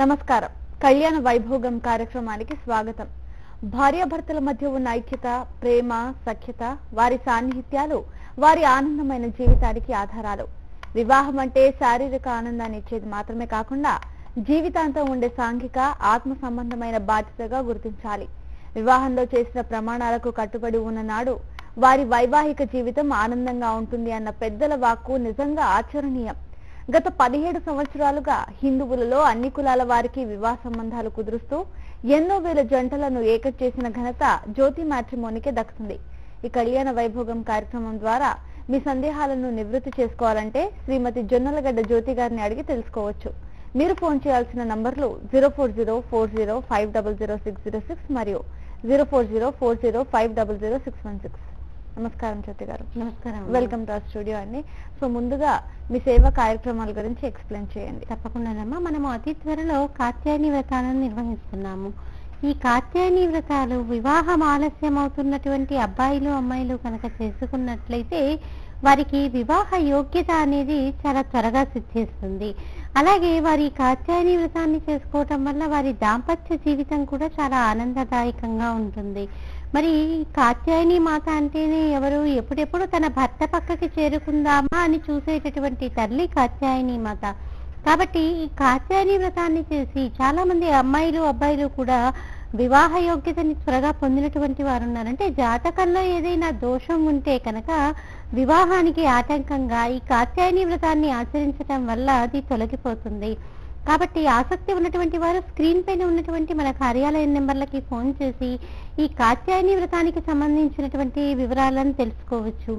నమస్కారం కళ్యాణ వైభోగం కార్యక్రమానికి స్వాగతం భార్యాభర్తల మధ్య ఉన్న ఐక్యత ప్రేమ సఖ్యత వారి సాన్నిహిత్యాలు వారి ఆనందమైన జీవితానికి ఆధారాలు వివాహం అంటే శారీరక ఆనందాన్ని ఇచ్చేది మాత్రమే కాకుండా జీవితాంతం ఉండే సాంఘిక ఆత్మ సంబంధమైన బాధ్యతగా గుర్తించాలి వివాహంలో చేసిన ప్రమాణాలకు కట్టుబడి ఉన్న నాడు వారి వైవాహిక జీవితం ఆనందంగా ఉంటుంది అన్న పెద్దల వాక్కు నిజంగా ఆచరణీయం గత పదిహేడు సంవత్సరాలుగా హిందువులలో అన్ని కులాల వారికి వివాహ సంబంధాలు కుదురుస్తూ ఎన్నో వేల జంటలను ఏకం చేసిన ఘనత జ్యోతి మ్యాట్రిమోనికి దక్కుతుంది ఈ కళ్యాణ వైభోగం కార్యక్రమం ద్వారా మీ సందేహాలను నివృత్తి చేసుకోవాలంటే శ్రీమతి జొన్నలగడ్డ జ్యోతి గారిని అడిగి తెలుసుకోవచ్చు మీరు ఫోన్ చేయాల్సిన నంబర్లు zero four zero four zero five double zero six zero six మరియు zero four zero four zero five double zero six one six నమస్కారం జ్యోతి గారు నమస్కారం వెల్కమ్ టు అవర్ స్టూడియో అండి సో ముందుగా మీ సేవా కార్యక్రమాల గురించి ఎక్స్ప్లెయిన్ చేయండి తప్పకుండానమ్మా మనము అతి త్వరలో కాత్యాయని వ్రతాలను నిర్వహిస్తున్నాము ఈ కాత్యాయని వ్రతాలు వివాహం ఆలస్యం అవుతున్నటువంటి అబ్బాయిలు అమ్మాయిలు కనుక చేసుకున్నట్లయితే వారికి వివాహ యోగ్యత అనేది చాలా త్వరగా సిద్ధిస్తుంది అలాగే వారి కాత్యాయని వ్రతాన్ని చేసుకోవటం వల్ల వారి దాంపత్య జీవితం కూడా చాలా ఆనందదాయకంగా ఉంటుంది మరి ఈ కాత్యాయని మాత అంటేనే ఎవరు ఎప్పుడెప్పుడు తన భర్త పక్కకి చేరుకుందామా అని చూసేటటువంటి తల్లి కాత్యాయని మాత కాబట్టి ఈ కాత్యాయని వ్రతాన్ని చేసి చాలా మంది అమ్మాయిలు అబ్బాయిలు కూడా వివాహ యోగ్యతని త్వరగా పొందినటువంటి వారు ఉన్నారు అంటే జాతకంలో ఏదైనా దోషం ఉంటే కనుక వివాహానికి ఆటంకంగా ఈ కాత్యాయని వ్రతాన్ని ఆచరించడం వల్ల అది తొలగిపోతుంది కాబట్టి ఆసక్తి ఉన్నటువంటి వారు స్క్రీన్ పైన ఉన్నటువంటి మన కార్యాలయం నెంబర్లకి ఫోన్ చేసి ఈ కాత్యాయని వ్రతానికి సంబంధించినటువంటి వివరాలను తెలుసుకోవచ్చు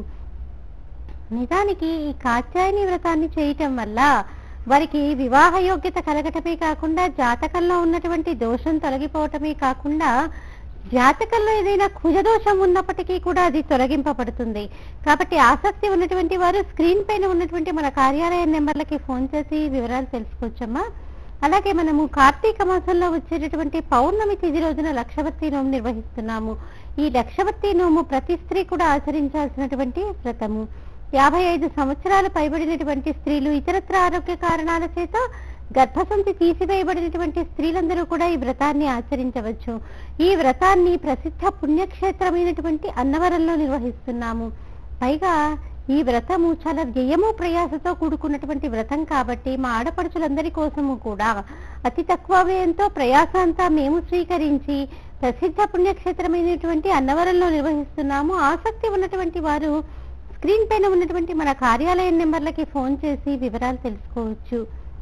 నిజానికి ఈ కాత్యాయని వ్రతాన్ని చేయటం వల్ల వారికి వివాహ యోగ్యత కలగటమే కాకుండా జాతకంలో ఉన్నటువంటి దోషం తొలగిపోవటమే కాకుండా జాతకంలో ఏదైనా కుజదోషం ఉన్నప్పటికీ కూడా అది తొలగింపబడుతుంది కాబట్టి ఆసక్తి ఉన్నటువంటి వారు స్క్రీన్ పైన ఉన్నటువంటి మన కార్యాలయ నెంబర్లకి ఫోన్ చేసి వివరాలు తెలుసుకోవచ్చమ్మా అలాగే మనము కార్తీక మాసంలో వచ్చేటటువంటి పౌర్ణమి తిథి రోజున లక్షవత్తి నోము నిర్వహిస్తున్నాము ఈ లక్షవత్తి నోము ప్రతి స్త్రీ కూడా ఆచరించాల్సినటువంటి వ్రతము యాభై ఐదు సంవత్సరాలు పైబడినటువంటి స్త్రీలు ఇతరత్ర ఆరోగ్య కారణాల చేత గర్భసంచి తీసివేయబడినటువంటి స్త్రీలందరూ కూడా ఈ వ్రతాన్ని ఆచరించవచ్చు ఈ వ్రతాన్ని ప్రసిద్ధ పుణ్యక్షేత్రమైనటువంటి అన్నవరంలో నిర్వహిస్తున్నాము పైగా ఈ వ్రతము చాలా వ్యయము ప్రయాసతో కూడుకున్నటువంటి వ్రతం కాబట్టి మా ఆడపడుచులందరి కోసము కూడా అతి తక్కువ వ్యయంతో ప్రయాస అంతా మేము స్వీకరించి ప్రసిద్ధ పుణ్యక్షేత్రమైనటువంటి అన్నవరంలో నిర్వహిస్తున్నాము ఆసక్తి ఉన్నటువంటి వారు స్క్రీన్ పైన ఉన్నటువంటి మన కార్యాలయం నెంబర్లకి ఫోన్ చేసి వివరాలు తెలుసుకోవచ్చు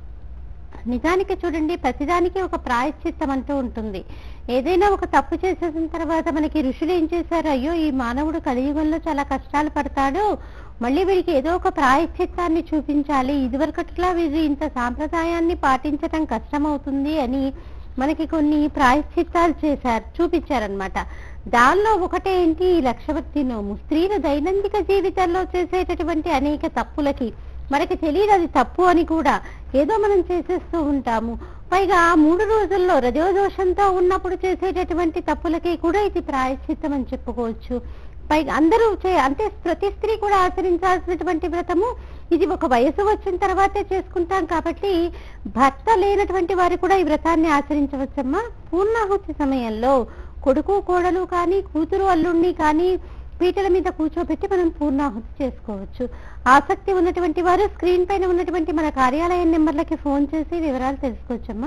నిజానికి చూడండి ప్రతిదానికి ఒక ప్రాయశ్చిత్తం అంటూ ఉంటుంది ఏదైనా ఒక తప్పు చేసేసిన తర్వాత మనకి ఋషులు ఏం చేశారు అయ్యో ఈ మానవుడు కలియుగంలో చాలా కష్టాలు పడతాడు మళ్ళీ వీడికి ఏదో ఒక ప్రాయశ్చిత్తాన్ని చూపించాలి ఇదివరకట్లా వీరు ఇంత సాంప్రదాయాన్ని పాటించటం కష్టమవుతుంది అని మనకి కొన్ని ప్రాయశ్చిత్తాలు చేశారు చూపించారనమాట దానిలో ఒకటేంటి ఈ లక్షవత్తి నోము స్త్రీలు దైనందిక జీవితంలో చేసేటటువంటి అనేక తప్పులకి మనకి తెలియదు అది తప్పు అని కూడా ఏదో మనం చేసేస్తూ ఉంటాము పైగా ఆ మూడు రోజుల్లో రజోదోషంతో ఉన్నప్పుడు చేసేటటువంటి తప్పులకి కూడా ఇది ప్రాయశ్చిత్తం అని చెప్పుకోవచ్చు పైగా అందరూ చే అంటే ప్రతి స్త్రీ కూడా ఆచరించాల్సినటువంటి వ్రతము ఇది ఒక వయసు వచ్చిన తర్వాతే చేసుకుంటాం కాబట్టి భర్త లేనటువంటి వారు కూడా ఈ వ్రతాన్ని ఆచరించవచ్చమ్మా పూర్ణాహుతి సమయంలో కొడుకు కోడలు కానీ కూతురు అల్లుణ్ణి కానీ పీటల మీద కూర్చోబెట్టి మనం పూర్ణాహుతి చేసుకోవచ్చు ఆసక్తి ఉన్నటువంటి వారు స్క్రీన్ పైన ఉన్నటువంటి మన కార్యాలయం నెంబర్లకి ఫోన్ చేసి వివరాలు తెలుసుకోవచ్చమ్మా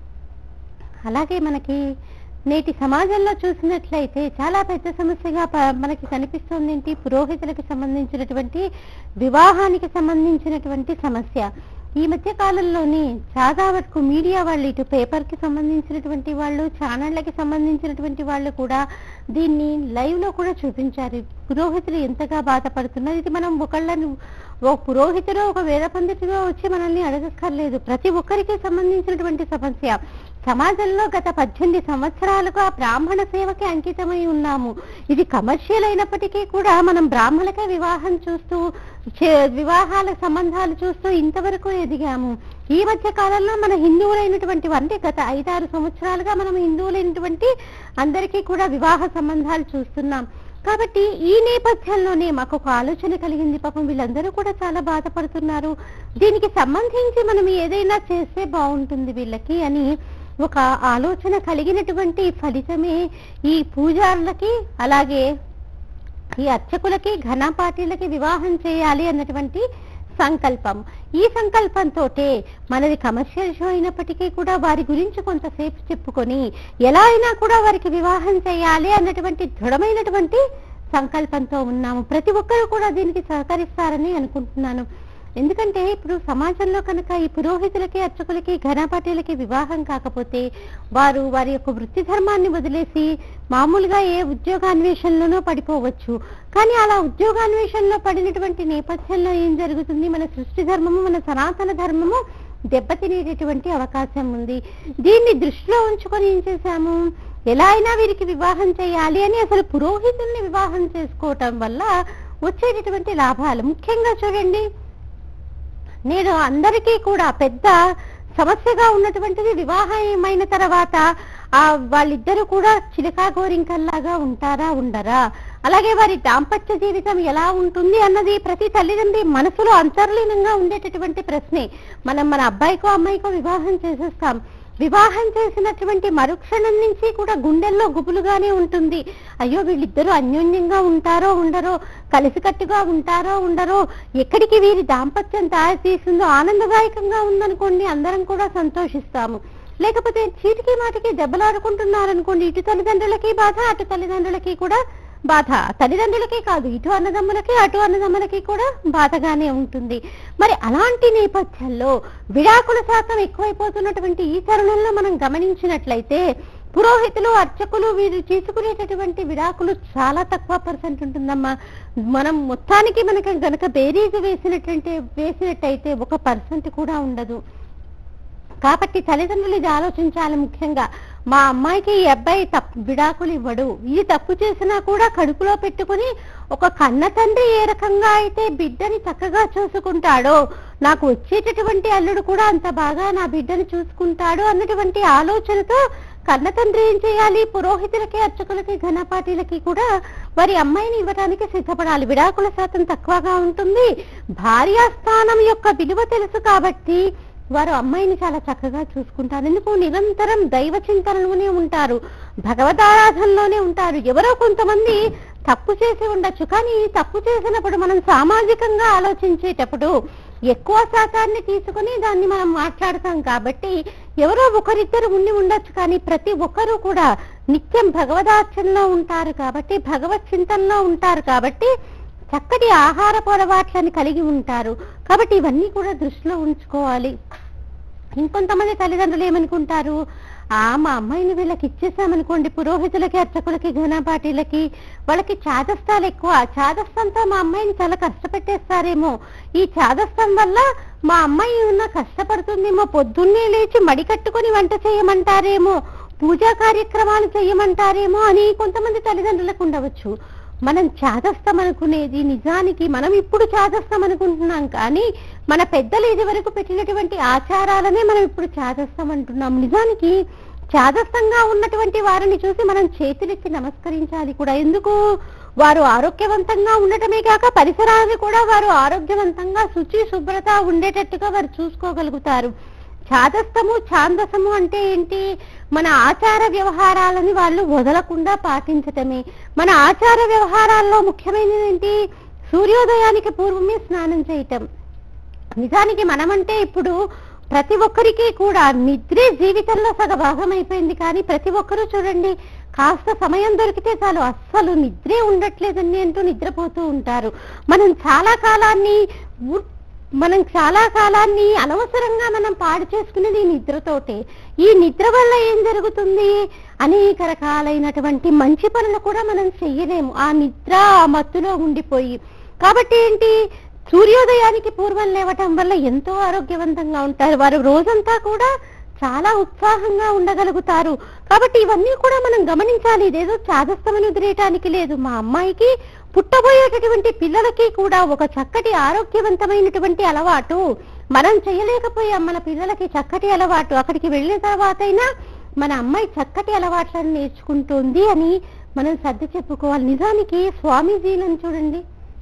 అలాగే మనకి నేటి సమాజంలో చూసినట్లయితే చాలా పెద్ద సమస్యగా ప- మనకి కనిపిస్తుంది ఏంటి పురోహితులకు సంబంధించినటువంటి వివాహానికి సంబంధించినటువంటి సమస్య ఈ మధ్య కాలంలోని చాలా వరకు మీడియా వాళ్ళు ఇటు పేపర్ కి సంబంధించినటువంటి వాళ్ళు ఛానళ్ళకి సంబంధించినటువంటి వాళ్ళు కూడా దీన్ని లైవ్ లో కూడా చూపించారు పురోహితులు ఎంతగా బాధపడుతున్నారు ఇది మనం ఒకళ్ళని ఓ పురోహితుడు ఒక వేద పండితుడు వచ్చి మనల్ని అడగక్కర్లేదు ప్రతి ఒక్కరికి సంబంధించినటువంటి సమస్య సమాజంలో గత పద్దెనిమిది సంవత్సరాలుగా బ్రాహ్మణ సేవకి అంకితమై ఉన్నాము ఇది కమర్షియల్ అయినప్పటికీ కూడా మనం బ్రాహ్మణులకే వివాహం చూస్తూ చే- వివాహాల సంబంధాలు చూస్తూ ఇంతవరకు ఎదిగాము ఈ మధ్య కాలంలో మన హిందువులైనటువంటి అంటే గత ఐదారు సంవత్సరాలుగా మనం హిందువులైనటువంటి అందరికీ కూడా వివాహ సంబంధాలు చూస్తున్నాం కాబట్టి ఈ నేపథ్యంలోనే మాకు ఒక ఆలోచన కలిగింది పాపం వీళ్ళందరూ కూడా చాలా బాధపడుతున్నారు దీనికి సంబంధించి మనం ఏదైనా చేస్తే బాగుంటుంది వీళ్ళకి అని ఒక ఆలోచన కలిగినటువంటి ఫలితమే ఈ పూజారులకి అలాగే ఈ అర్చకులకి ఘనపాటీలకి వివాహం చేయాలి అన్నటువంటి సంకల్పం ఈ సంకల్పంతో మనది కమర్షియల్ షో అయినప్పటికీ కూడా వారి గురించి కొంతసేపు చెప్పుకొని ఎలా అయినా కూడా వారికి వివాహం చేయాలి అన్నటువంటి దృఢమైనటువంటి సంకల్పంతో ఉన్నాము ప్రతి ఒక్కరూ కూడా దీనికి సహకరిస్తారని అనుకుంటున్నాను ఎందుకంటే ఇప్పుడు సమాజంలో కనుక ఈ పురోహితులకి అర్చకులకి ఘనపాటీలకి వివాహం కాకపోతే వారు వారి యొక్క వృత్తి ధర్మాన్ని వదిలేసి మామూలుగా ఏ ఉద్యోగాన్వేషణలోనో పడిపోవచ్చు కానీ అలా ఉద్యోగాన్వేషణలో పడినటువంటి నేపథ్యంలో ఏం జరుగుతుంది మన సృష్టి ధర్మము మన సనాతన ధర్మము దెబ్బతినేటటువంటి అవకాశం ఉంది దీన్ని దృష్టిలో ఉంచుకొని ఏం చేశాము ఎలా అయినా వీరికి వివాహం చేయాలి అని అసలు పురోహితుల్ని వివాహం చేసుకోవటం వల్ల వచ్చేటటువంటి లాభాలు ముఖ్యంగా చూడండి నేను అందరికీ కూడా పెద్ద సమస్యగా ఉన్నటువంటిది వివాహమైన తర్వాత ఆ వాళ్ళిద్దరూ కూడా చిలకా గోరింకల్లాగా ఉంటారా ఉండరా అలాగే వారి దాంపత్య జీవితం ఎలా ఉంటుంది అన్నది ప్రతి తల్లిదండ్రి మనసులో అంతర్లీనంగా ఉండేటటువంటి ప్రశ్నే మనం మన అబ్బాయికో అమ్మాయికో వివాహం చేసేస్తాం వివాహం చేసినటువంటి మరుక్షణం నుంచి కూడా గుండెల్లో గుబులుగానే ఉంటుంది అయ్యో వీళ్ళిద్దరూ అన్యోన్యంగా ఉంటారో ఉండరో కలిసికట్టుగా ఉంటారో ఉండరో ఎక్కడికి వీరి దాంపత్యం తయారు తీసిందో ఆనందదాయకంగా ఉందనుకోండి అందరం కూడా సంతోషిస్తాము లేకపోతే చీటికి మాటికి దెబ్బలాడుకుంటున్నారనుకోండి ఇటు తల్లిదండ్రులకి బాధ అటు తల్లిదండ్రులకి కూడా బాధ తల్లిదండ్రులకి కాదు ఇటు అన్నదమ్ములకి అటు అన్నదమ్ములకి కూడా బాధగానే ఉంటుంది మరి అలాంటి నేపథ్యంలో విడాకుల శాతం ఎక్కువైపోతున్నటువంటి ఈ తరుణంలో మనం గమనించినట్లయితే పురోహితులు అర్చకులు వీరు తీసుకునేటటువంటి విడాకులు చాలా తక్కువ పర్సెంట్ ఉంటుందమ్మా మనం మొత్తానికి మనకి గనక బేరీజు వేసినటువంటి వేసినట్టయితే ఒక పర్సెంట్ కూడా ఉండదు కాబట్టి తల్లిదండ్రులు ఇది ఆలోచించాలి ముఖ్యంగా మా అమ్మాయికి ఈ అబ్బాయి తప్పు విడాకులు ఇవ్వడు ఇది తప్పు చేసినా కూడా కడుపులో పెట్టుకుని ఒక కన్న తండ్రి ఏ రకంగా అయితే బిడ్డని చక్కగా చూసుకుంటాడో నాకు వచ్చేటటువంటి అల్లుడు కూడా అంత బాగా నా బిడ్డని చూసుకుంటాడు అన్నటువంటి ఆలోచనతో కన్న తండ్రి ఏం చేయాలి పురోహితులకి అర్చకులకి ఘనపాటీలకి కూడా వారి అమ్మాయిని ఇవ్వడానికి సిద్ధపడాలి విడాకుల శాతం తక్కువగా ఉంటుంది భార్యాస్థానం యొక్క విలువ తెలుసు కాబట్టి వారు అమ్మాయిని చాలా చక్కగా చూసుకుంటారు ఎందుకు నిరంతరం దైవ చింతనలోనే ఉంటారు భగవదారాధనలోనే ఉంటారు ఎవరో కొంతమంది తప్పు చేసి ఉండొచ్చు కానీ తప్పు చేసినప్పుడు మనం సామాజికంగా ఆలోచించేటప్పుడు ఎక్కువ శాతాన్ని తీసుకుని దాన్ని మనం మాట్లాడతాం కాబట్టి ఎవరో ఒకరిద్దరు ఉండి ఉండొచ్చు కానీ ప్రతి ఒక్కరూ కూడా నిత్యం భగవదార్చనలో ఉంటారు కాబట్టి భగవత్ చింతనలో ఉంటారు కాబట్టి చక్కటి ఆహారపు అలవాట్లని కలిగి ఉంటారు కాబట్టి ఇవన్నీ కూడా దృష్టిలో ఉంచుకోవాలి ఇంకొంతమంది తల్లిదండ్రులు ఏమనుకుంటారు ఆ మా అమ్మాయిని వీళ్ళకి ఇచ్చేసామనుకోండి పురోహితులకి అర్చకులకి ఘనపాటీలకి వాళ్ళకి చాదస్తాలు ఎక్కువ చాదస్తంతో మా అమ్మాయిని చాలా కష్టపెట్టేస్తారేమో ఈ చాదస్తం వల్ల మా అమ్మాయి ఉన్న కష్టపడుతుందేమో పొద్దున్నే లేచి మడి కట్టుకొని వంట చేయమంటారేమో పూజా కార్యక్రమాలు చేయమంటారేమో అని కొంతమంది తల్లిదండ్రులకు ఉండవచ్చు మనం చాదస్తం అనుకునేది నిజానికి మనం ఇప్పుడు చాదస్తం అనుకుంటున్నాం కానీ మన పెద్దలు ఇది వరకు పెట్టినటువంటి ఆచారాలనే మనం ఇప్పుడు చాదస్తం అంటున్నాం నిజానికి చాదస్తంగా ఉన్నటువంటి వారిని చూసి మనం చేతులెత్తి నమస్కరించాలి కూడా ఎందుకు వారు ఆరోగ్యవంతంగా ఉండటమే కాక పరిసరాలు కూడా వారు ఆరోగ్యవంతంగా శుచి శుభ్రత ఉండేటట్టుగా వారు చూసుకోగలుగుతారు ఛాదస్తము ఛాందసము అంటే ఏంటి మన ఆచార వ్యవహారాలని వాళ్ళు వదలకుండా పాటించటమే మన ఆచార వ్యవహారాల్లో ముఖ్యమైనది ఏంటి సూర్యోదయానికి పూర్వమే స్నానం చేయటం నిజానికి మనమంటే ఇప్పుడు ప్రతి ఒక్కరికి కూడా నిద్రే జీవితంలో సగ భాగం అయిపోయింది కానీ ప్రతి ఒక్కరూ చూడండి కాస్త సమయం దొరికితే చాలు అస్సలు నిద్రే ఉండట్లేదండి అంటూ నిద్రపోతూ ఉంటారు మనం చాలా కాలాన్ని ఊ- మనం చాలా కాలాన్ని అనవసరంగా మనం పాడు చేసుకునేది ఈ నిద్రతోటే ఈ నిద్ర వల్ల ఏం జరుగుతుంది అనేక రకాలైనటువంటి మంచి పనులు కూడా మనం చెయ్యలేము ఆ నిద్ర ఆ మత్తులో ఉండిపోయి కాబట్టి ఏంటి సూర్యోదయానికి పూర్వం లేవటం వల్ల ఎంతో ఆరోగ్యవంతంగా ఉంటారు వారు రోజంతా కూడా చాలా ఉత్సాహంగా ఉండగలుగుతారు కాబట్టి ఇవన్నీ కూడా మనం గమనించాలి ఇదేదో చాదస్తమని వదిలేయటానికి లేదు మా అమ్మాయికి పుట్టబోయేటటువంటి పిల్లలకి కూడా ఒక చక్కటి ఆరోగ్యవంతమైనటువంటి అలవాటు మనం చేయలేకపోయాం మన పిల్లలకి చక్కటి అలవాటు అక్కడికి వెళ్ళిన తర్వాతైనా మన అమ్మాయి చక్కటి అలవాట్లను నేర్చుకుంటుంది అని మనం సర్ది చెప్పుకోవాలి నిజానికి స్వామీజీలను చూడండి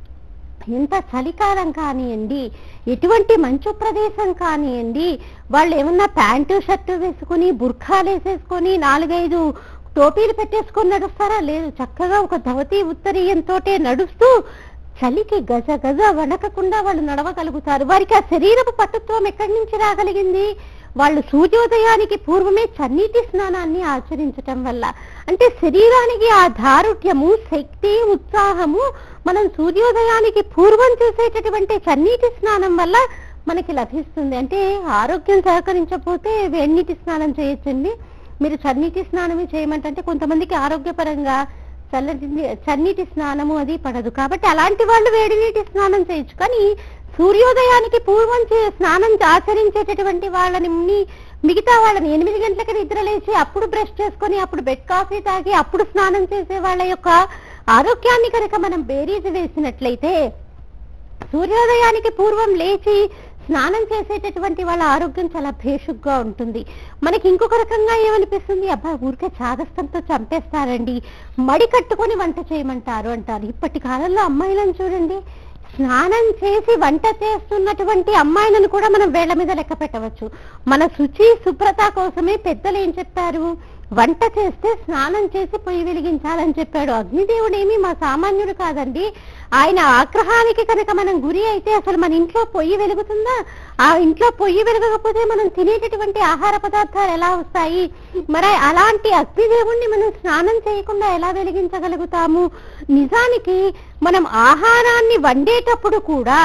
ఎంత చలికాలం కానివ్వండి ఎటువంటి మంచు ప్రదేశం కానివ్వండి వాళ్ళు ఏమన్నా ప్యాంటు షర్టు వేసుకుని బుర్ఖాలు వేసేసుకొని నాలుగైదు టోపీలు పెట్టేసుకొని నడుస్తారా లేదు చక్కగా ఒక ధవతి ఉత్తరీయంతో నడుస్తూ చలికి గజ గజ వణకకుండా వాళ్ళు నడవగలుగుతారు వారికి ఆ శరీరపు పట్టుత్వం ఎక్కడి నుంచి రాగలిగింది వాళ్ళు సూర్యోదయానికి పూర్వమే చన్నీటి స్నానాన్ని ఆచరించటం వల్ల అంటే శరీరానికి ఆ దారుఢ్యము శక్తి ఉత్సాహము మనం సూర్యోదయానికి పూర్వం చేసేటటువంటి చన్నీటి స్నానం వల్ల మనకి లభిస్తుంది అంటే ఆరోగ్యం సహకరించకపోతే వేడినీటి స్నానం చేయొచ్చండి మీరు చన్నీటి స్నానమే చేయమంటే కొంతమందికి ఆరోగ్యపరంగా చల్లటి చన్నీటి స్నానము అది పడదు కాబట్టి అలాంటి వాళ్ళు వేడి నీటి స్నానం చేయొచ్చు కానీ సూర్యోదయానికి పూర్వం చే- స్నానం ఆచరించేటటువంటి వాళ్ళని మి- మిగతా వాళ్ళని ఎనిమిది గంటలకి నిద్రలేచి అప్పుడు బ్రష్ చేసుకొని అప్పుడు బెడ్ కాఫీ తాగి అప్పుడు స్నానం చేసే వాళ్ళ యొక్క ఆరోగ్యాన్ని కనుక మనం బేరీజు వేసినట్లయితే సూర్యోదయానికి పూర్వం లేచి స్నానం చేసేటటువంటి వాళ్ళ ఆరోగ్యం చాలా భేషుగ్గా ఉంటుంది మనకి ఇంకొక రకంగా ఏమనిపిస్తుంది అబ్బా ఊరికే చాదస్తంతో చంపేస్తారండి మడి కట్టుకొని వంట చేయమంటారు అంటారు ఇప్పటి కాలంలో అమ్మాయిలను చూడండి స్నానం చేసి వంట చేస్తున్నటువంటి అమ్మాయిలను కూడా మనం వేళ్ల మీద లెక్క పెట్టవచ్చు మన శుచి శుభ్రత కోసమే పెద్దలు ఏం చెప్పారు వంట చేస్తే స్నానం చేసి పొయ్యి వెలిగించాలని చెప్పాడు అగ్నిదేవుడు ఏమీ మా సామాన్యుడు కాదండి ఆయన ఆగ్రహానికి కనుక మనం గురి అయితే అసలు మన ఇంట్లో పొయ్యి వెలుగుతుందా ఆ ఇంట్లో పొయ్యి వెలగకపోతే మనం తినేటటువంటి ఆహార పదార్థాలు ఎలా వస్తాయి మరి అలాంటి అగ్నిదేవుణ్ణి మనం స్నానం చేయకుండా ఎలా వెలిగించగలుగుతాము నిజానికి మనం ఆహారాన్ని వండేటప్పుడు కూడా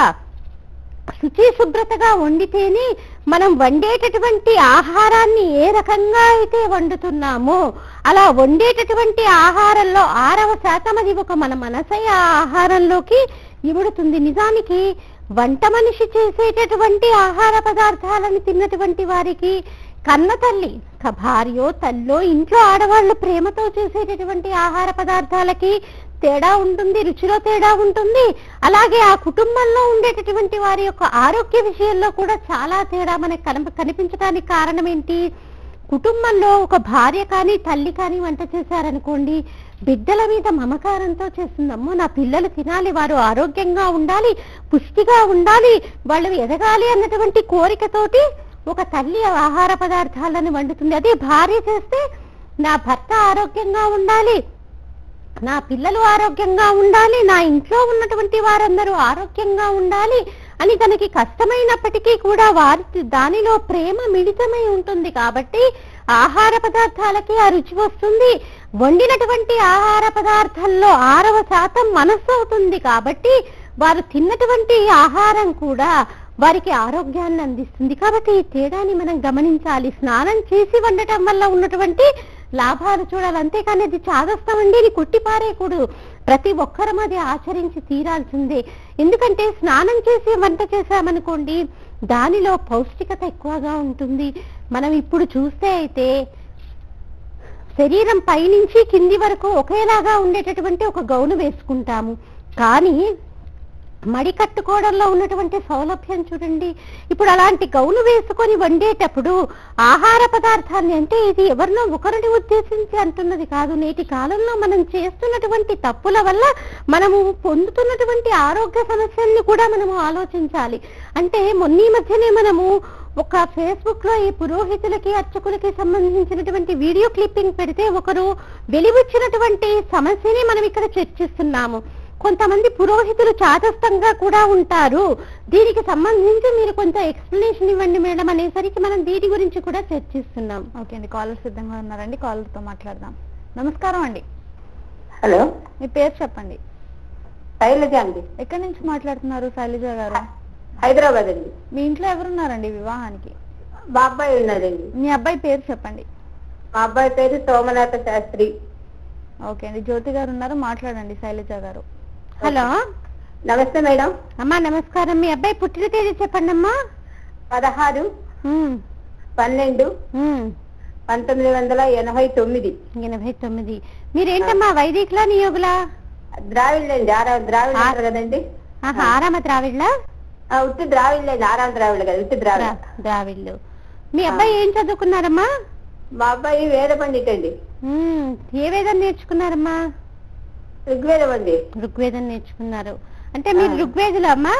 శుచి శుభ్రతగా వండితేనే మనం వండేటటువంటి ఆహారాన్ని ఏ రకంగా అయితే వండుతున్నామో అలా వండేటటువంటి ఆహారంలో ఆరవ శాతం అది ఒక మన మనసయ్య ఆ ఆహారంలోకి ఇముడుతుంది నిజానికి వంట మనిషి చేసేటటువంటి ఆహార పదార్థాలను తిన్నటువంటి వారికి కన్న తల్లి క- భార్యో తల్లో ఇంట్లో ఆడవాళ్ళు ప్రేమతో చేసేటటువంటి ఆహార పదార్థాలకి తేడా ఉంటుంది రుచిలో తేడా ఉంటుంది అలాగే ఆ కుటుంబంలో ఉండేటటువంటి వారి యొక్క ఆరోగ్య విషయంలో కూడా చాలా తేడా మనకు కనిప కనిపించడానికి కారణం ఏంటి కుటుంబంలో ఒక భార్య కానీ తల్లి కానీ వంట చేశారనుకోండి బిడ్డల మీద మమకారంతో చేస్తుందమ్మో నా పిల్లలు తినాలి వారు ఆరోగ్యంగా ఉండాలి పుష్టిగా ఉండాలి వాళ్ళు ఎదగాలి అన్నటువంటి కోరికతోటి ఒక తల్లి ఆహార పదార్థాలను వండుతుంది అదే భార్య చేస్తే నా భర్త ఆరోగ్యంగా ఉండాలి నా పిల్లలు ఆరోగ్యంగా ఉండాలి నా ఇంట్లో ఉన్నటువంటి వారందరూ ఆరోగ్యంగా ఉండాలి అని తనకి కష్టమైనప్పటికీ కూడా వారి దానిలో ప్రేమ మిళితమై ఉంటుంది కాబట్టి ఆహార పదార్థాలకి ఆ రుచి వస్తుంది వండినటువంటి ఆహార పదార్థాల్లో ఆరవ శాతం మనస్సు అవుతుంది కాబట్టి వారు తిన్నటువంటి ఆహారం కూడా వారికి ఆరోగ్యాన్ని అందిస్తుంది కాబట్టి ఈ తేడాని మనం గమనించాలి స్నానం చేసి వండటం వల్ల ఉన్నటువంటి లాభాలు చూడాలి అంతేకాని అది చాదస్తామండి ఇది కొట్టిపారేయకూడదు ప్రతి ఒక్కరం అది ఆచరించి తీరాల్సిందే ఎందుకంటే స్నానం చేసి వంట చేశామనుకోండి దానిలో పౌష్టికత ఎక్కువగా ఉంటుంది మనం ఇప్పుడు చూస్తే అయితే శరీరం పైనుంచి కింది వరకు ఒకేలాగా ఉండేటటువంటి ఒక గౌను వేసుకుంటాము కానీ మడి కట్టుకోవడంలో ఉన్నటువంటి సౌలభ్యం చూడండి ఇప్పుడు అలాంటి గౌను వేసుకొని వండేటప్పుడు ఆహార పదార్థాన్ని అంటే ఇది ఎవరినో ఒకరిని ఉద్దేశించి అంటున్నది కాదు నేటి కాలంలో మనం చేస్తున్నటువంటి తప్పుల వల్ల మనము పొందుతున్నటువంటి ఆరోగ్య సమస్యల్ని కూడా మనము ఆలోచించాలి అంటే మొన్న ఈ మధ్యనే మనము ఒక ఫేస్బుక్ లో ఈ పురోహితులకి అర్చకులకి సంబంధించినటువంటి వీడియో క్లిప్పింగ్ పెడితే ఒకరు వెలిబుచ్చినటువంటి సమస్యని మనం ఇక్కడ చర్చిస్తున్నాము కొంతమంది పురోహితులు చాతస్థంగా కూడా ఉంటారు దీనికి సంబంధించి మీరు కొంత ఎక్స్ప్లెనేషన్ ఇవ్వండి మేడం అనేసరికి మనం దీని గురించి కూడా చర్చిస్తున్నాం ఓకే అండి కాలర్ సిద్ధంగా ఉన్నారండి కాలర్ తో మాట్లాడదాం నమస్కారం అండి హలో మీ పేరు చెప్పండి శైలజ అండి ఎక్కడి నుంచి మాట్లాడుతున్నారు శైలజ గారు హైదరాబాద్ అండి మీ ఇంట్లో ఎవరున్నారండి వివాహానికి మా అబ్బాయి ఉన్నదండి మీ అబ్బాయి పేరు చెప్పండి మా అబ్బాయి పేరు సోమనాథ శాస్త్రి ఓకే అండి జ్యోతి గారు ఉన్నారు మాట్లాడండి శైలజ గారు హలో నమస్తే మేడం అమ్మా నమస్కారం మీ అబ్బాయి పుట్టిన తేదీ చెప్పండి అమ్మా పదహారు పన్నెండు పంతొమ్మిది వందల ఎనభై తొమ్మిది ఎనభై తొమ్మిది మీరేంటమ్మా వైదికులా నియోగులా ద్రావిడ్ అండి ఆరాం ద్రావిడ్ అంటారు కదండి ఆహా, ఆరామ ద్రావిడ్లా ఆ, ఉత్తి ద్రావిడ్ అండి ఆరాం ద్రావిడ్ కదా ఉత్తి ద్రావిడ్ ద్రా- ద్రావిడ్లు మీ అబ్బాయి ఏం చదువుకున్నారమ్మా మా అబ్బాయి వేద పండిట్ అండి ఉమ్, ఏ వేదం నేర్చుకున్నారమ్మా ఋగ్వేదం అండి ఋగ్వేదం నేర్చుకున్నారు అంటే మీరు ఆ. ఋగ్వేదులు అమ్మా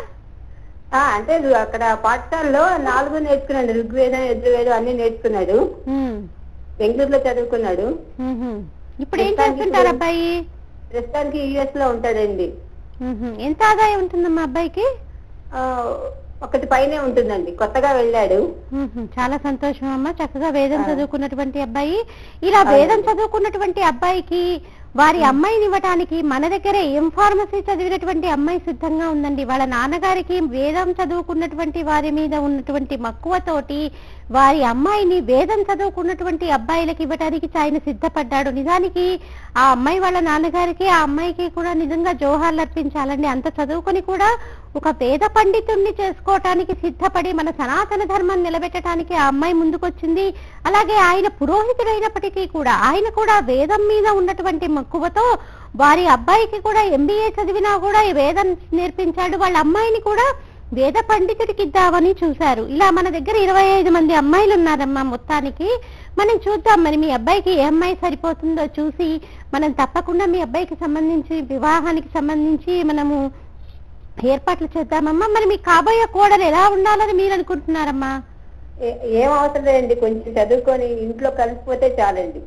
ఆ, అంటే రు- అక్కడ పాఠశాలలో నాలుగు నేర్చుకున్నాడు ఋగ్వేదం యజుర్వేదం అన్ని నేర్చుకున్నాడు ఉమ్, బెంగళూరులో చదువుకున్నాడు ఉహు. ఇప్పుడు ఏం ప్రస్తుతానికి చేస్తుంటారు ఇప్పుడు- అబ్బాయి ప్రస్తుతానికి యుఎస్ లో ఉంటాడండి ఉహు. ఎంత ఆదాయం ఉంటుందమ్మా అబ్బాయికి ఆ, ఒకటి పైనే ఉంటుందండి కొత్తగా వెళ్ళాడు ఉహు. చాలా సంతోషం అమ్మా చక్కగా వేదం ఆ. చదువుకున్నటువంటి అబ్బాయి ఇలా అవునండి. వేదం చదువుకున్నటువంటి అబ్బాయికి వారి అమ్మాయిని ఇవ్వటానికి మన దగ్గర ఎం ఫార్మసీ చదివినటువంటి అమ్మాయి సిద్ధంగా ఉందండి వాళ్ళ నాన్నగారికి వేదం చదువుకున్నటువంటి వారి మీద ఉన్నటువంటి మక్కువతోటి వారి అమ్మాయిని వేదం చదువుకున్నటువంటి అబ్బాయిలకి ఇవ్వటానికి ఆయన సిద్ధపడ్డాడు నిజానికి ఆ అమ్మాయి వాళ్ళ నాన్నగారికి ఆ అమ్మాయికి కూడా నిజంగా జోహార్లు అర్పించాలండి అంత చదువుకొని కూడా ఒక వేద పండితుణ్ణి చేసుకోవటానికి సిద్ధపడి మన సనాతన ధర్మాన్ని నిలబెట్టడానికి ఆ అమ్మాయి ముందుకొచ్చింది అలాగే ఆయన పురోహితుడైనప్పటికీ కూడా ఆయన కూడా వేదం మీద ఉన్నటువంటి మక్కువతో వారి అబ్బాయికి కూడా ఎంబీఏ చదివినా కూడా ఈ వేదం నేర్పించాడు వాళ్ళ అమ్మాయిని కూడా వేద పండితుడికి ఇద్దామని చూశారు ఇలా మన దగ్గర ఇరవై ఐదు మంది అమ్మాయిలు ఉన్నారమ్మా మొత్తానికి మనం చూద్దాం మరి మీ అబ్బాయికి ఏ అమ్మాయి సరిపోతుందో చూసి మనం తప్పకుండా మీ అబ్బాయికి సంబంధించి వివాహానికి సంబంధించి మనము ఏర్పాట్లు చేద్దామమ్మా మరి మీ కాబోయే కోడలు ఎలా ఉండాలని మీరు అనుకుంటున్నారమ్మా ఏ- ఏం అవసరం లేదండి కొంచెం చదువుకొని ఇంట్లో కలిసిపోతే చాలండి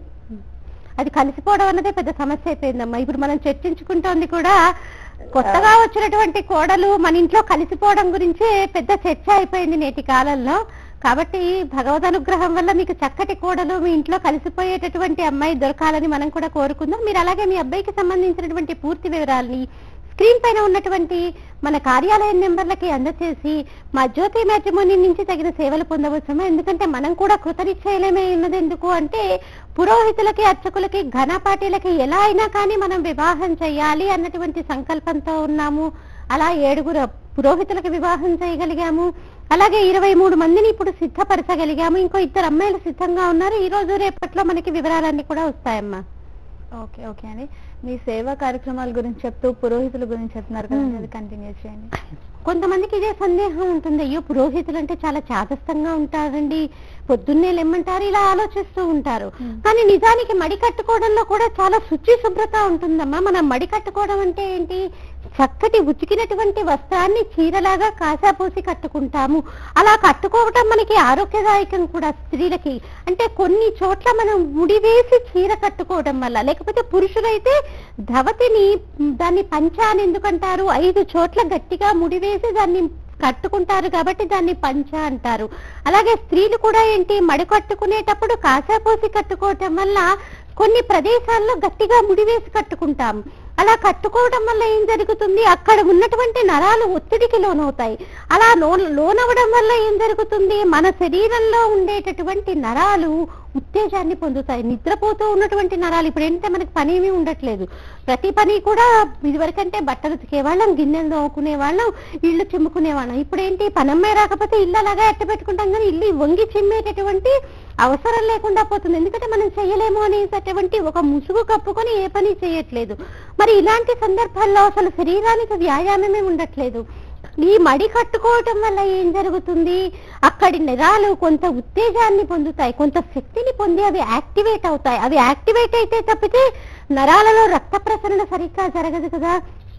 అది కలిసిపోవడం అన్నదే పెద్ద సమస్య అయిపోయిందమ్మా ఇప్పుడు మనం చర్చించుకుంటోంది కూడా కొత్తగా వచ్చినటువంటి కోడలు మన ఇంట్లో కలిసిపోవడం గురించే పెద్ద చర్చ అయిపోయింది నేటి కాలంలో కాబట్టి భగవద్ అనుగ్రహం వల్ల మీకు చక్కటి కోడలు మీ ఇంట్లో కలిసిపోయేటటువంటి అమ్మాయి దొరకాలని మనం కూడా కోరుకుందాం మీరు అలాగే మీ అబ్బాయికి సంబంధించినటువంటి పూర్తి వివరాలని స్క్రీన్ పైన ఉన్నటువంటి మన కార్యాలయం నెంబర్లకి అందచేసి మా జ్యోతి మ్యాట్రిమోని నుంచి తగిన సేవలు పొందవచ్చుమా ఎందుకంటే మనం కూడా కృతనిశ్చయలమే ఉన్నది ఎందుకు అంటే పురోహితులకి అర్చకులకి ఘనపాటీలకి ఎలా అయినా కానీ మనం వివాహం చేయాలి అన్నటువంటి సంకల్పంతో ఉన్నాము అలా ఏడుగురు పురోహితులకు వివాహం చేయగలిగాము అలాగే ఇరవై మూడు మందిని ఇప్పుడు సిద్ధపరచగలిగాము ఇంకో ఇద్దరు అమ్మాయిలు సిద్ధంగా ఉన్నారు ఈ రోజు రేపట్లో మనకి వివరాలన్నీ కూడా వస్తాయమ్మా ఓకే ఓకే అండి మీ సేవా కార్యక్రమాల గురించి చెప్తూ పురోహితుల గురించి చెప్తున్నారు కదా మ్మ్. అది కంటిన్యూ చేయండి కొంతమందికి ఇదే సందేహం ఉంటుంది అయ్యో పురోహితులు అంటే చాలా చాదస్తంగా ఉంటారండి పొద్దున్నే లెమ్మంటారు ఇలా ఆలోచిస్తూ ఉంటారు Hmm. కానీ నిజానికి మడి కట్టుకోవడంలో కూడా చాలా శుచి శుభ్రత ఉంటుందమ్మా మనం మడి కట్టుకోవడం అంటే ఏంటి చక్కటి ఉతికినటువంటి వస్త్రాన్ని చీరలాగా కాసాపోసి కట్టుకుంటాము అలా కట్టుకోవటం మనకి ఆరోగ్యదాయకం కూడా స్త్రీలకి అంటే కొన్ని చోట్ల మనం ముడివేసి చీర కట్టుకోవడం వల్ల లేకపోతే పురుషులైతే ధవతిని మ్, దాన్ని పంచ అని ఎందుకంటారు ఐదు చోట్ల గట్టిగా ముడివేసి దాన్ని కట్టుకుంటారు కాబట్టి దాన్ని పంచ అంటారు అలాగే స్త్రీలు కూడా ఏంటి మడి కట్టుకునేటప్పుడు కాసాపోసి కట్టుకోవటం వల్ల కొన్ని ప్రదేశాల్లో గట్టిగా ముడివేసి కట్టుకుంటాం అలా కట్టుకోవడం వల్ల ఏం జరుగుతుంది అక్కడ ఉన్నటువంటి నరాలు ఒత్తిడికి లోనవుతాయి అలా లో లోనవడం వల్ల ఏం జరుగుతుంది మన శరీరంలో ఉండేటటువంటి నరాలు ఉత్తేజాన్ని పొందుతాయి నిద్రపోతూ ఉన్నటువంటి నరాలు ఇప్పుడు ఏంటంటే మనకి పని ఏమీ ఉండట్లేదు ప్రతి పని కూడా ఇదివరకంటే బట్టలు ఉతికేవాళ్ళం గిన్నెలు తోముకునే వాళ్ళం ఇల్లు చిమ్ముకునే వాళ్ళం ఇప్పుడు ఏంటి పనమ్మాయి రాకపోతే ఇల్లు అలాగా ఎట్ట పెట్టుకుంటాం కానీ ఇల్లు వంగి చిమ్మేటటువంటి అవసరం లేకుండా పోతుంది ఎందుకంటే మనం చేయలేము అనేటటువంటి ఒక ముసుగు కప్పుకొని ఏ పని చేయట్లేదు మరి ఇలాంటి సందర్భాల్లో అసలు శరీరానికి వ్యాయామమే ఉండట్లేదు ఈ మడి కట్టుకోవటం వల్ల ఏం జరుగుతుంది అక్కడి నిరాలు కొంత ఉత్తేజాన్ని పొందుతాయి కొంత శక్తిని పొంది అవి యాక్టివేట్ అవుతాయి అవి యాక్టివేట్ అయితే తప్పితే నరాలలో రక్త ప్రసరణ సరిగ్గా జరగదు కదా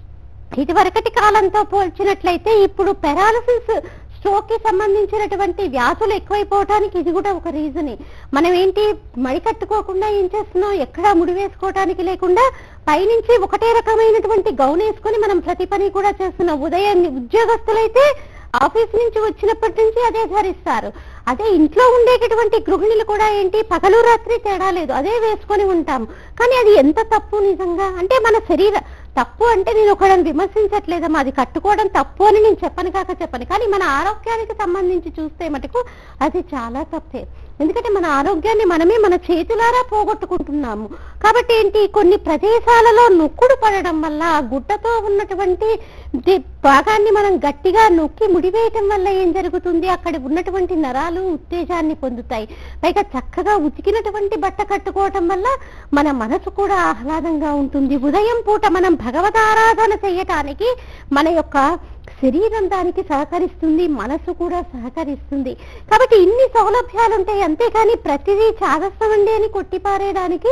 ఇదివరకటి కాలంతో పోల్చినట్లయితే ఇప్పుడు పెరాలసిస్ స్ట్రోక్ కి సంబంధించినటువంటి వ్యాధులు ఎక్కువైపోవడానికి ఇది కూడా ఒక రీజనే మనం ఏంటి మడి కట్టుకోకుండా ఏం చేస్తున్నాం ఎక్కడా ముడి వేసుకోవటానికి లేకుండా పైనుంచి ఒకటే రకమైనటువంటి గౌన్ వేసుకొని మనం ప్రతి పని కూడా చేస్తున్నాం ఉదయం ఉద్యోగస్తులైతే ఆఫీస్ నుంచి వచ్చినప్పటి నుంచి అదే ధరిస్తారు అదే ఇంట్లో ఉండేటటువంటి గృహిణులు కూడా ఏంటి పగలు రాత్రి తేడా లేదు అదే వేసుకొని ఉంటాం కానీ అది ఎంత తప్పు నిజంగా అంటే మన శరీర తప్పు అంటే నేను ఒకళ్ళని విమర్శించట్లేదమ్మా అది కట్టుకోవడం తప్పు అని నేను చెప్పను కాక చెప్పను కానీ మన ఆరోగ్యానికి సంబంధించి చూస్తే మటుకు అది చాలా తప్పే ఎందుకంటే మన ఆరోగ్యాన్ని మనమే మన చేతులారా పోగొట్టుకుంటున్నాము కాబట్టి ఏంటి కొన్ని ప్రదేశాలలో నొక్కుడు పడడం వల్ల ఆ గుడ్డతో ఉన్నటువంటి ది- భాగాన్ని మనం గట్టిగా నొక్కి ముడివేయటం వల్ల ఏం జరుగుతుంది అక్కడ ఉన్నటువంటి నరాలు ఉత్తేజాన్ని పొందుతాయి పైగా చక్కగా ఉతికినటువంటి బట్ట కట్టుకోవటం వల్ల మన మనసు కూడా ఆహ్లాదంగా ఉంటుంది ఉదయం పూట మనం భగవద్ ఆరాధన చేయటానికి మన యొక్క శరీరం దానికి సహకరిస్తుంది మనసు కూడా సహకరిస్తుంది కాబట్టి ఇన్ని సౌలభ్యాలు ఉంటాయి అంతేకాని ప్రతిదీ చాదస్తమండి అని కొట్టిపారేయడానికి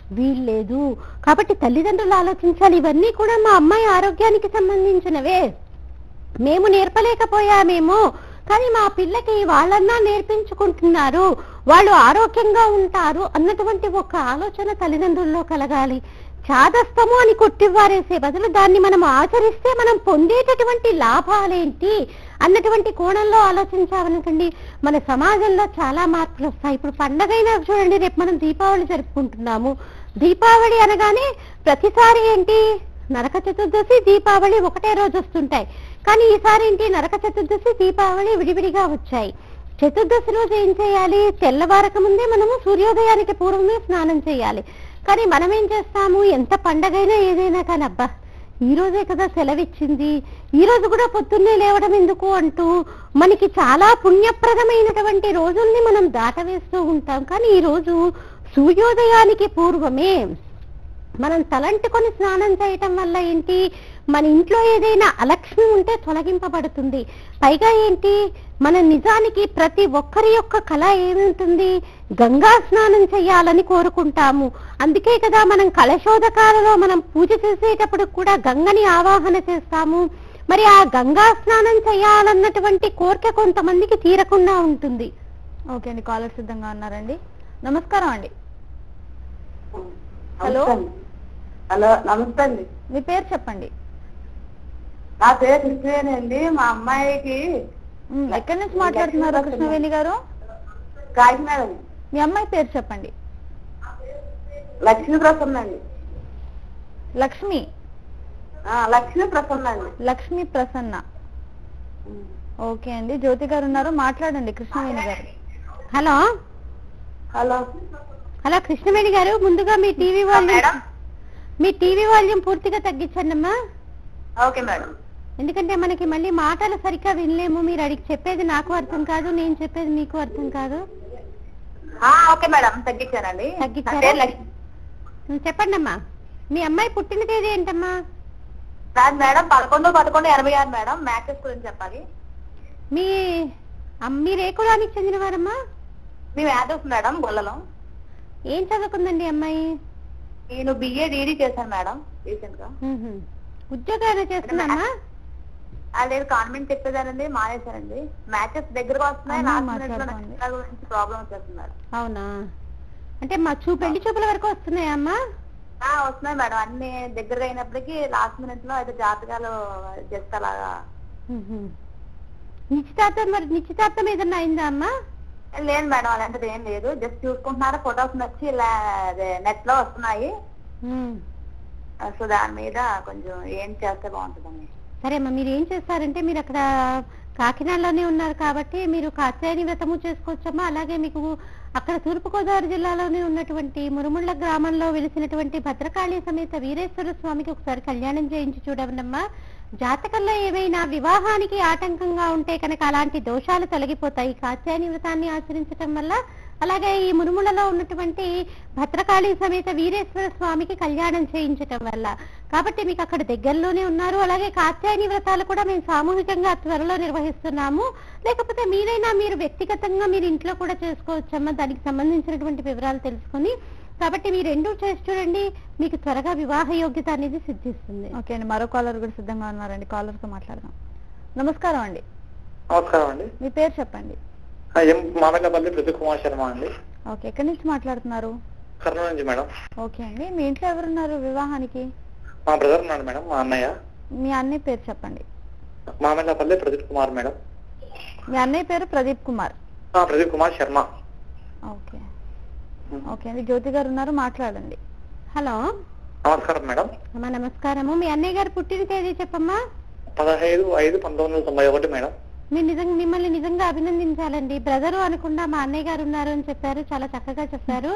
వీల్లేదు కాబట్టి తల్లిదండ్రులు ఆలోచించాలి ఇవన్నీ కూడా మా అమ్మాయి ఆరోగ్యానికి సంబంధించినవే మేము నేర్పలేకపోయామేమో కానీ మా పిల్లకి వాళ్ళన్నా నేర్పించుకుంటున్నారు వాళ్ళు ఆరోగ్యంగా ఉంటారు అన్నటువంటి ఒక ఆలోచన తల్లిదండ్రుల్లో కలగాలి చాదస్తము అని కొట్టివారేసే బదులు దాన్ని మనం ఆచరిస్తే మనం పొందేటటువంటి లాభాలేంటి అన్నటువంటి కోణంలో ఆలోచించామనుకోండి మన సమాజంలో చాలా మార్పులు వస్తాయి ఇప్పుడు పండగైనా చూడండి రేపు మనం దీపావళి జరుపుకుంటున్నాము దీపావళి అనగానే ప్రతిసారి ఏంటి నరక చతుర్దశి దీపావళి ఒకటే రోజు వస్తుంటాయి కానీ ఈసారి ఏంటి నరక చతుర్దశి దీపావళి విడివిడిగా వచ్చాయి చతుర్దశి రోజు ఏం చేయాలి తెల్లవారక ముందే మనము సూర్యోదయానికి పూర్వమే స్నానం చేయాలి కానీ మనం ఏం చేస్తాము ఎంత పండగైనా ఏదైనా కానీ అబ్బా ఈ రోజే కదా సెలవిచ్చింది ఈ రోజు కూడా పొద్దున్నే లేవడం ఎందుకు అంటూ మనకి చాలా పుణ్యప్రదమైనటువంటి రోజుల్ని మనం దాటవేస్తూ ఉంటాం కానీ ఈ రోజు సూర్యోదయానికి పూర్వమే మనం తలంటుకొని స్నానం చేయటం వల్ల ఏంటి మన ఇంట్లో ఏదైనా అలక్ష్మి ఉంటే తొలగింపబడుతుంది పైగా ఏంటి మన నిజానికి ప్రతి ఒక్కరి యొక్క కళ ఏముంటుంది గంగా స్నానం చేయాలని కోరుకుంటాము అందుకే కదా మనం కలశోదకాలలో మనం పూజ చేసేటప్పుడు కూడా గంగని ఆవాహన చేస్తాము మరి ఆ గంగా స్నానం చేయాలన్నటువంటి కోరిక కొంతమందికి తీరకుండా ఉంటుంది ఓకే అండి కాలర్ సిద్ధంగా ఉన్నారండి నమస్కారం అండి హలో. నమస్తే అండి. హలో నమస్తే అండి మీ పేరు చెప్పండి నా పేరు కృష్ణవేణి అండి మా అమ్మాయికి ఉమ్, ఎక్కడి నుంచి మాట్లాడుతున్నారు కృష్ణవేణి గారు కాకినాడ అండి. మీ అమ్మాయి పేరు చెప్పండి లక్ష్మీ ప్రసన్న అండి లక్ష్మి ఆ, లక్ష్మీ ప్రసన్న అండి లక్ష్మి ప్రసన్న ఓకే అండి జ్యోతి గారు ఉన్నారు మాట్లాడండి కృష్ణవేణి గారు హలో హలో హలో కృష్ణవేణి గారు ముందుగా మీ టీవీ వాల్యూమ్ మేడం మీ టీవీ వాల్యూమ్ పూర్తిగా తగ్గించండి అమ్మా ఓకే మేడం ఎందుకంటే మనకి మళ్ళీ మాటలు సరిగ్గా వినలేము మీరు అడిగి చెప్పేది నాకు అర్థం కాదు నేను చెప్పేది మీకు అర్థం కాదు ఆ, ఓకే మేడం తగ్గించానండి తగ్గించారా? నా పేరు లక్ష్మి ఉం, చెప్పండి అమ్మా మీ అమ్మాయి పుట్టిన తేదీ ఏంటమ్మా నాది మేడం పదకొండు పదకొండు ఎనభై ఆరు మేడం మ్యాచెస్ గురించి చెప్పాలి మీ అమ్- మీరు ఏ కులానికి చెందినవారమ్మా మేము యాదవ్స్ మేడం గొల్లలో ఏం చదువుకుందండి అమ్మాయి నేను బిఏ డీడీ చేశాను మేడం రీసెంట్ గా ఉహుం. ఉద్యోగం ఏమైనా చేస్తుందమ్మా లేదు కాన్వెంట్ చెప్పేదానండి మానేశానండి మ్యాచెస్ దగ్గరకు వస్తున్నాయి అమ్మా, లాస్ట్ మినిట్ లో మాట్లాడుకోండి. నాకు గురించి ప్రాబ్లం వచ్చేస్తుంది మేడం అవునా అంటే మా చూ పెళ్లి చూపుల వరకు వస్తున్నాయా అమ్మా ఆ, వస్తున్నాయి మేడం అన్ని దగ్గర అయినప్పటికీ లాస్ట్ మినిట్ లో అయితే జాతకాలు జస్ట్ అలాగా ఉహుం. నిశ్చితార్థం మరి నిశ్చితార్థం ఏదన్నా అయిందా అమ్మా లేదు మేడం అలాంటిది ఏం లేదు జస్ట్ చూసుకుంటున్నారు ఫొటోస్ నచ్చి ఇలా నెట్ లో వస్తున్నాయి ఉం. సో దాని మీద కొంచెం ఏం చేస్తే బాగుంటుందని సరే అమ్మా మీరు ఏం చేస్తారంటే మీరు అక్కడ కాకినాడలోనే ఉన్నారు కాబట్టి మీరు కాత్యాయని వ్రతము చేసుకోవచ్చమ్మా అలాగే మీకు అక్కడ తూర్పుగోదావరి జిల్లాలోనే ఉన్నటువంటి మురుముళ్ళ గ్రామంలో వెలిసినటువంటి భద్రకాళి సమేత వీరేశ్వర స్వామికి ఒకసారి కళ్యాణం చేయించి చూడవనమ్మా జాతకంలో ఏవైనా వివాహానికి ఆటంకంగా ఉంటే కనుక అలాంటి దోషాలు తొలగిపోతాయి కాత్యాయని వ్రతాన్ని ఆచరించటం వల్ల అలాగే ఈ మురుములలో ఉన్నటువంటి భద్రకాళి సమేత వీరేశ్వర స్వామికి కళ్యాణం చేయించటం వల్ల కాబట్టి మీకు అక్కడ దగ్గరలోనే ఉన్నారు అలాగే కాత్యాయని వ్రతాలు కూడా మేము సామూహికంగా త్వరలో నిర్వహిస్తున్నాము లేకపోతే మీరైనా మీరు వ్యక్తిగతంగా మీరు ఇంట్లో కూడా చేసుకోవచ్చమ్మా దానికి సంబంధించినటువంటి వివరాలు తెలుసుకొని కాబట్టి మీరు రెండూ చేసి చూడండి మీకు త్వరగా వివాహ యోగ్యత అనేది సిద్ధిస్తుంది ఓకే అండి మరో కాలర్ కూడా సిద్ధంగా ఉన్నారండి కాలర్ తో మాట్లాడదాం నమస్కారం అండి నమస్కారం అండి మీ పేరు చెప్పండి ఆ, ఎం మామల్లపల్లి ప్రదీప్ కుమార్ శర్మ అండి ఓకే ఎక్కడి నుంచి మాట్లాడుతున్నారు కర్నూలు నుంచి మేడం ఓకే అండి మీ ఇంట్లో ఎవరున్నారు వివాహానికి మా బ్రదర్ ఉన్నాడు మేడం మా అన్నయ్య మీ అన్నయ్య పేరు చెప్పండి మామల్లపల్లి ప్రదీప్ కుమార్ మేడం మీ అన్నయ్య పేరు ప్రదీప్ కుమార్ ఆ, ప్రదీప్ కుమార్ శర్మ ఓకే ఓకే అండి జ్యోతి గారు ఉన్నారు మాట్లాడండి హలో నమస్కారం మేడం అమ్మా నమస్కారము మీ అన్నయ్య గారు పుట్టిన తేదీ చెప్పమ్మా పదహైదు ఐదు పంతొమ్మిది వందల తొంభై ఒకటి మేడం మీరు నిజంగా మిమ్మల్ని నిజంగా అభినందించాలండి బ్రదరు అనుకుండా మా అన్నయ్య గారు ఉన్నారు అని చెప్పారు చాలా చక్కగా చెప్పారు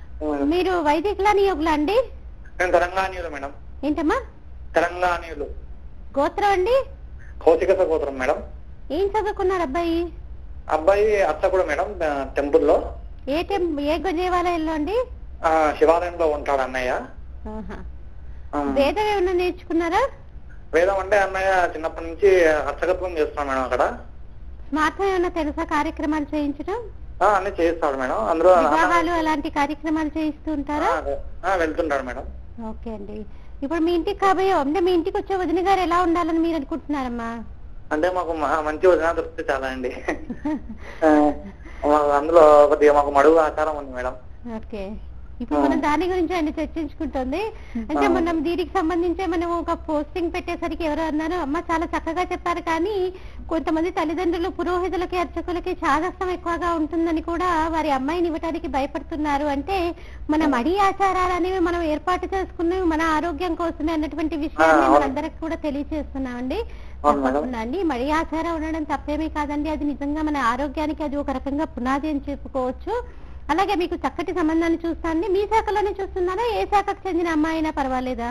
మీరు వైదికులా నియోగులా అండి నేను తెలంగాణీయులు మేడం ఏంటమ్మా తెలంగాణీయులు గోత్రం అండి కౌశిక సహోదరం మేడం ఏం చదువుకున్నారు అబ్బాయి అబ్బాయి అర్చకుడు మేడం ఆ, టెంపుల్లో ఏ టెం ఏ గో- దేవాలయంలో అండి ఆ, శివాలయంలో ఉంటాడు అన్నయ్య ఆహా. ఆ, వేదం ఏమన్నా నేర్చుకున్నారా వేదం అంటే అన్నయ్య చిన్నప్పటి నుంచి అర్చకత్వం చేస్తున్నాడు మేడం అక్కడ స్మార్థం ఏమన్నా తెలుసా కార్యక్రమాలు చేయించడం ఆ, అన్ని చేయిస్తాడు మేడం అందులో వివాహాలు అలాంటి కార్యక్రమాలు చేయిస్తూ ఉంటారా ఆ, ఆ, వెళ్తుంటాడు మేడం ఓకే అండి ఇప్పుడు మీ ఇంటికి కాబోయే అంటే మీ ఇంటికి వచ్చే వదిన గారు ఎలా ఉండాలని మీరు అనుకుంటున్నారమ్మా అంటే మాకు మ- మంచి వదిన దొరికితే చాలా అండి ఆ, మాకు అందులో కొద్దిగా మాకు మడుగు ఆచారం ఉంది మేడం ఓకే ఇప్పుడు మనం దాని గురించి ఆయన చర్చించుకుంటుంది అంటే ఆ. మనం దీనికి సంబంధించి మనం ఒక పోస్టింగ్ పెట్టేసరికి ఎవరు అన్నారు అమ్మ చాలా చక్కగా చెప్పారు కానీ కొంతమంది తల్లిదండ్రులు పురోహితులకి అర్చకులకి చాదస్తం ఎక్కువగా ఉంటుందని కూడా వారి అమ్మాయిని ఇవ్వడానికి భయపడుతున్నారు అంటే మన మడి ఆచారాలు అనేవి మనం ఏర్పాటు చేసుకున్నవి మన ఆరోగ్యం కోసమే అన్నటువంటి విషయాన్ని అవును. మనందరికి కూడా తెలియజేస్తున్నామండి అవును మేడం. తప్పకుండా అండి మడి ఆచారం ఉండడం తప్పేమీ కాదండి అది నిజంగా మన ఆరోగ్యానికి అది ఒక రకంగా పునాది అని చెప్పుకోవచ్చు అలాగే మీకు చక్కటి సంబంధాన్ని చూస్తాండి మీ శాఖలోనే చూస్తున్నారా ఏ శాఖకు చెందిన అమ్మాయి అయినా పర్వాలేదా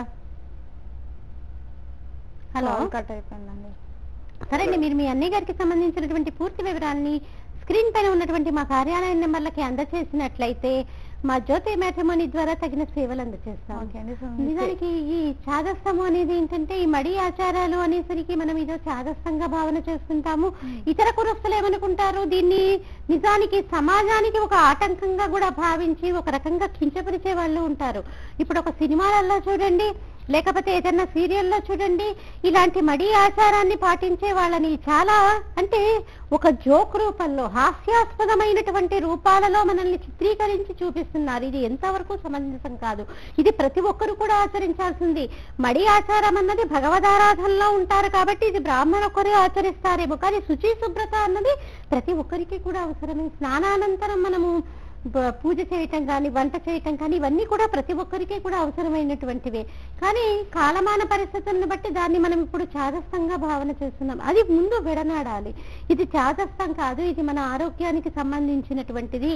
హలో కాల్ కట్ అయిపోయిందండి సరే అండి మీరు మీ అన్నయ్య గారికి సంబంధించినటువంటి పూర్తి వివరాన్ని స్క్రీన్ పైన ఉన్నటువంటి మా కార్యాలయం నెంబర్లకి అందజేసినట్లయితే మా జ్యోతి మ్యాట్రిమోని ద్వారా తగిన సేవలు అందజేస్తాం ఓకే అండి సో నిజానికి ఈ చాదస్తము అనేది ఏంటంటే ఈ మడి ఆచారాలు అనేసరికి మనం ఇదో చాదస్తంగా భావన చేసుకుంటాము ఇతర కురస్తులు ఏమనుకుంటారు దీన్ని నిజానికి సమాజానికి ఒక ఆటంకంగా కూడా భావించి ఒక రకంగా కించపరిచే వాళ్ళు ఉంటారు ఇప్పుడు ఒక సినిమాలలో చూడండి లేకపోతే ఏదైనా సీరియల్లో చూడండి ఇలాంటి మడి ఆచారాన్ని పాటించే వాళ్ళని చాలా అంటే ఒక జోక్ రూపంలో హాస్యాస్పదమైనటువంటి రూపాలలో మనల్ని చిత్రీకరించి చూపిస్తున్నారు ఇది ఎంతవరకు సమంజసం కాదు ఇది ప్రతి ఒక్కరు కూడా ఆచరించాల్సింది మడి ఆచారం అన్నది భగవదారాధనలో ఉంటారు కాబట్టి ఇది బ్రాహ్మణ ఒక్కరే ఆచరిస్తారేమో కానీ శుచి శుభ్రత అన్నది ప్రతి ఒక్కరికి కూడా అవసరమే స్నానానంతరం మనము బ- పూజ చేయటం కానీ వంట చేయటం కానీ ఇవన్నీ కూడా ప్రతి ఒక్కరికి కూడా అవసరమైనటువంటివే కానీ కాలమాన పరిస్థితులను బట్టి దాన్ని మనం ఇప్పుడు చాదస్తంగా భావన చేస్తున్నాం అది ముందు విడనాడాలి ఇది చాదస్తం కాదు ఇది మన ఆరోగ్యానికి సంబంధించినటువంటిది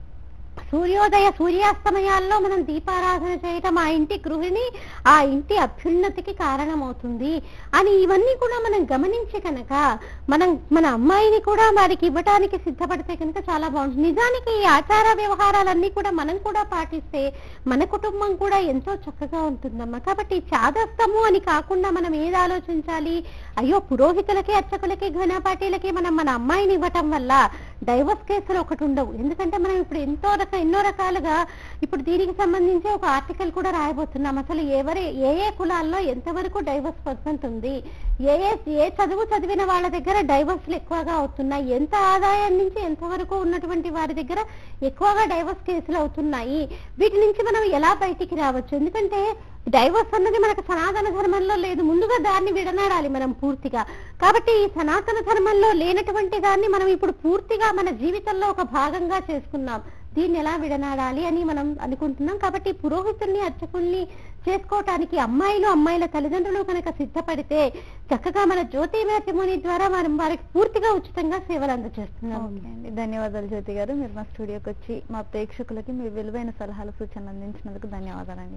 సూర్యోదయ సూర్యాస్తమయాల్లో మనం దీపారాధన చేయటం ఆ ఇంటి గృహిణి ఆ ఇంటి అభ్యున్నతికి కారణమవుతుంది అని ఇవన్నీ కూడా మనం గమనించి కనుక మనం మన అమ్మాయిని కూడా వారికి ఇవ్వటానికి సిద్ధపడితే కనుక చాలా బాగుంటుంది నిజానికి ఈ ఆచార వ్యవహారాలన్నీ కూడా మనం కూడా పాటిస్తే మన కుటుంబం కూడా ఎంతో చక్కగా ఉంటుందమ్మా కాబట్టి చాదస్తము అని కాకుండా మనం ఏది ఆలోచించాలి అయ్యో పురోహితులకి అర్చకులకి ఘనపాటీలకి మనం మన అమ్మాయిని ఇవ్వటం వల్ల డైవర్స్ కేసులు ఒకటి ఉండవు ఎందుకంటే మనం ఇప్పుడు ఎంతో రక ఎన్నో రకాలుగా ఇప్పుడు దీనికి సంబంధించి ఒక ఆర్టికల్ కూడా రాయబోతున్నాం అసలు ఎవరి ఏ ఏ కులాల్లో ఎంతవరకు డైవర్స్ పర్సెంట్ ఉంది ఏ ఏ ఏ చదువు చదివిన వాళ్ళ దగ్గర డైవర్స్లు ఎక్కువగా అవుతున్నాయి ఎంత ఆదాయం నుంచి ఎంతవరకు ఉన్నటువంటి వారి దగ్గర ఎక్కువగా డైవర్స్ కేసులు అవుతున్నాయి వీటి నుంచి మనం ఎలా బయటికి రావచ్చు ఎందుకంటే డైవర్స్ అన్నది మనకు సనాతన ధర్మంలో లేదు ముందుగా దాన్ని విడనాడాలి మనం పూర్తిగా కాబట్టి ఈ సనాతన ధర్మంలో లేనటువంటి దాన్ని మనం ఇప్పుడు పూర్తిగా మన జీవితంలో ఒక భాగంగా చేసుకున్నాం దీన్ని ఎలా విడనాడాలి అని మనం అనుకుంటున్నాం కాబట్టి పురోహితుల్ని అర్చకుల్ని చేసుకోవటానికి అమ్మాయిలు అమ్మాయిల తల్లిదండ్రులు కనుక సిద్ధపడితే చక్కగా మన జ్యోతి మ్యాట్రిమోని ద్వారా మనం వారికి పూర్తిగా ఉచితంగా సేవలు అందజేస్తున్నాం ఓకే అండి ధన్యవాదాలు జ్యోతి గారు మీరు మా స్టూడియోకి వచ్చి మా ప్రేక్షకులకి మీ విలువైన సలహాలు సూచనలు అందించినందుకు ధన్యవాదాలండి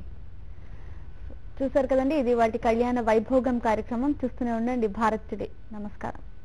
చూసారు కదండి ఇది వాటి కళ్యాణ వైభోగం కార్యక్రమం చూస్తూనే ఉండండి భారత్ టుడే నమస్కారం